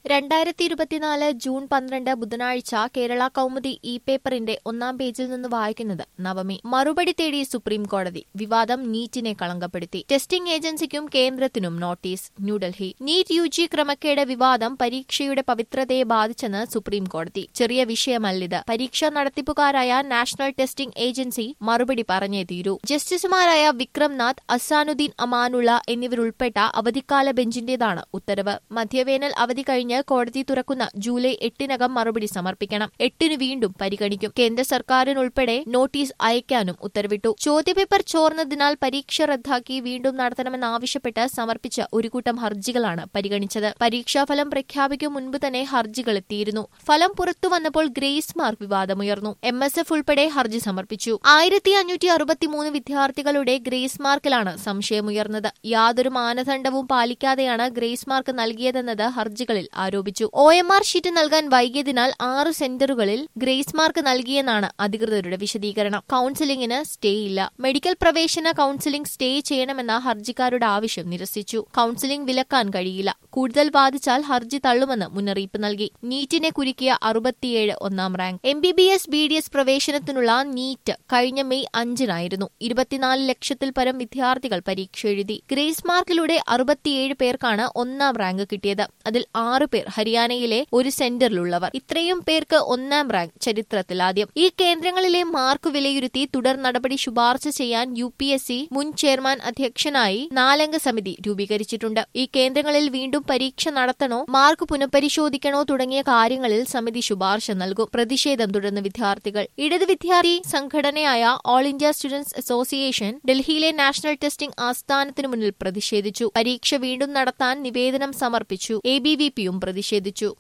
രണ്ടായിരത്തി ഇരുപത്തിനാല് ജൂൺ പന്ത്രണ്ട് ബുധനാഴ്ച കേരള കൗമുദി ഇ പേപ്പറിന്റെ ഒന്നാം പേജിൽ നിന്ന് വായിക്കുന്നത് നവമി മറുപടി തേടി സുപ്രീം കോടതി വിവാദം നീറ്റിനെ കളങ്കപ്പെടുത്തി ടെസ്റ്റിംഗ് ഏജൻസിക്കും കേന്ദ്രത്തിനും notice New Delhi NEET U G ക്രമക്കേട് വിവാദം പരീക്ഷയുടെ പവിത്രതയെ ബാധിച്ചെന്ന് സുപ്രീം കോടതി ചെറിയ വിഷയമല്ലിത് പരീക്ഷ നടത്തിപ്പുകാരായ നാഷണൽ ടെസ്റ്റിംഗ് ഏജൻസി മറുപടി പറഞ്ഞേ തീരൂ ജസ്റ്റിസുമാരായ വിക്രംനാഥ് അസാനുദ്ദീൻ അമാനുള്ള എന്നിവരുൾപ്പെട്ട അവധിക്കാല ബെഞ്ചിന്റേതാണ് ഉത്തരവ് മധ്യവേനൽ അവധി കഴിഞ്ഞ് കോടതി തുറക്കുന്ന ജൂലൈ എട്ടിനകം മറുപടി സമർപ്പിക്കണം എട്ടിന് വീണ്ടും പരിഗണിക്കും കേന്ദ്ര സർക്കാരിനുൾപ്പെടെ നോട്ടീസ് അയക്കാനും ഉത്തരവിട്ടു ചോദ്യപേപ്പർ ചോർന്നതിനാൽ പരീക്ഷ റദ്ദാക്കി വീണ്ടും നടത്തണമെന്നാവശ്യപ്പെട്ട് സമർപ്പിച്ച ഒരു കൂട്ടം ഹർജികളാണ് പരിഗണിച്ചത് പരീക്ഷാഫലം പ്രഖ്യാപിക്കും മുൻപ് തന്നെ ഹർജികൾ എത്തിയിരുന്നു ഫലം പുറത്തു വന്നപ്പോൾ ഗ്രേസ് മാർക്ക് വിവാദമുയർന്നു എം എസ് എഫ് ഉൾപ്പെടെ ഹർജി സമർപ്പിച്ചു ആയിരത്തി അഞ്ഞൂറ്റി അറുപത്തിമൂന്ന് വിദ്യാർത്ഥികളുടെ ഗ്രേസ് മാർക്കിലാണ് സംശയമുയർന്നത് യാതൊരു മാനദണ്ഡവും പാലിക്കാതെയാണ് ഗ്രേസ് മാർക്ക് നൽകിയതെന്നത് ഹർജികളിൽ ആരോപിച്ചു ഒ എം ആർ ഷീറ്റ് നൽകാൻ വൈകിയതിനാൽ ആറ് സെന്ററുകളിൽ ഗ്രേസ് മാർക്ക് നൽകിയെന്നാണ് അധികൃതരുടെ വിശദീകരണം കൌൺസിലിംഗിന് സ്റ്റേ ഇല്ല മെഡിക്കൽ പ്രവേശന കൌൺസിലിംഗ് സ്റ്റേ ചെയ്യണമെന്ന ഹർജിക്കാരുടെ ആവശ്യം നിരസിച്ചു കൌൺസിലിംഗ് വിലക്കാൻ കഴിയില്ല കൂടുതൽ വാദിച്ചാൽ ഹർജി തള്ളുമെന്ന് മുന്നറിയിപ്പ് നൽകി നീറ്റിനെ കുരുക്കിയ അറുപത്തിയേഴ് ഒന്നാം rank M B B S B D S പ്രവേശനത്തിനുള്ള നീറ്റ് കഴിഞ്ഞ മെയ് അഞ്ചിനായിരുന്നു ഇരുപത്തിനാല് ലക്ഷത്തിൽ പരം വിദ്യാർത്ഥികൾ പരീക്ഷ എഴുതി ഗ്രേസ് മാർക്കിലൂടെ അറുപത്തിയേഴ് പേർക്കാണ് ഒന്നാം റാങ്ക് കിട്ടിയത് അതിൽ ആറു പേർ ഹരിയാനയിലെ ഒരു സെന്ററിലുള്ളവർ ഇത്രയും പേർക്ക് ഒന്നാം റാങ്ക് ചരിത്രത്തിലാദ്യം ഈ കേന്ദ്രങ്ങളിലെ മാർക്ക് വിലയിരുത്തി തുടർ നടപടി ശുപാർശ ചെയ്യാൻ യു പി എസ് സി മുൻ ചെയർമാൻ അധ്യക്ഷനായി നാലംഗ സമിതി രൂപീകരിച്ചിട്ടുണ്ട് ഈ കേന്ദ്രങ്ങളിൽ വീണ്ടും പരീക്ഷ നടത്തണോ മാർക്ക് പുനഃപരിശോധിക്കണോ തുടങ്ങിയ കാര്യങ്ങളിൽ സമിതി ശുപാർശ നൽകും പ്രതിഷേധം തുടർന്ന് വിദ്യാർത്ഥികൾ ഇടത് വിദ്യാർത്ഥി സംഘടനയായ ഓൾ ഇന്ത്യ സ്റ്റുഡൻസ് അസോസിയേഷൻ ഡൽഹിയിലെ നാഷണൽ ടെസ്റ്റിംഗ് ആസ്ഥാനത്തിനു മുന്നിൽ പ്രതിഷേധിച്ചു പരീക്ഷ വീണ്ടും നടത്താൻ നിവേദനം സമർപ്പിച്ചു എ ബി വി പിയും പ്രതിഷേധിച്ചു